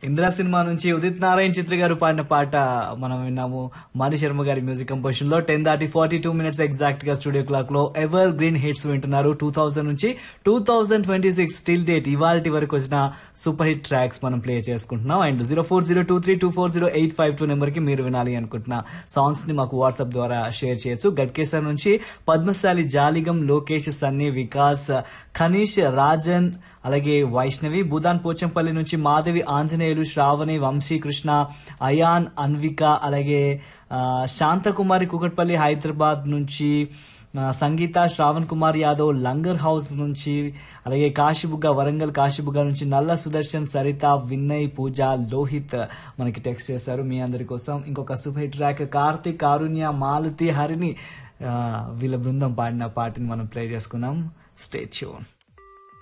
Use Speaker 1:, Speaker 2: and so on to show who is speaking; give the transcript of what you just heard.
Speaker 1: Indra cinema నుంచి ఉదిత్ నారాయణ్ చిత్ర గారు పాడిన పాట మనం విన్నాము మణి శర్మ గారి మ్యూజిక్ కంపోజిషన్ లో టెన్ దాటి ఫార్టీ టూ మినిట్స్ ఎగ్జాక్ట్ గా స్టూడియో క్లాక్ లో ఎవర్ గ్రీన్ హిట్స్ వింటున్నారు టూ థౌసండ్ నుంచి two thousand twenty six still date ఇవాళ వరకు వచ్చిన సూపర్ హిట్ ట్రాక్స్ మనం ప్లే చేసుకుంటున్నాం and zero four zero two three two four zero eight five two number కి మీరు వినాలి అనుకుంటున్న సాంగ్స్ ని మాకు వాట్సాప్ ద్వారా షేర్ చేయొచ్చు గట్కేసర్ నుంచి పద్మశాలి జాలిగం లోకేష్ సన్నీ వికాస్ ఖనీష్ రాజన్ అలాగే వైష్ణవి భూదాన్ పోచంపల్లి నుంచి మాధవి ఆంజనేయులు శ్రావణి వంశీకృష్ణ అయాన్ అన్విక అలాగే ఆ, శాంతకుమారి కుకట్పల్లి హైదరాబాద్ నుంచి ఆ, సంగీత శ్రావణ్ కుమార్ యాదవ్ లంగర్ హౌస్ నుంచి అలాగే కాశీబుగ్గ వరంగల్ కాశీబుగ్గ నుంచి నల్ల సుదర్శన్ సరిత వినయ్ పూజ లోహిత్ మనకి టెక్స్ట్ చేశారు మీ అందరి కోసం ఇంకొక super hit track Karthik Karunya Malathi Harini ఆ, వీళ్ళ బృందం పాడిన పాటని మనం ప్లే చేసుకుందాం స్టే ట్యూన్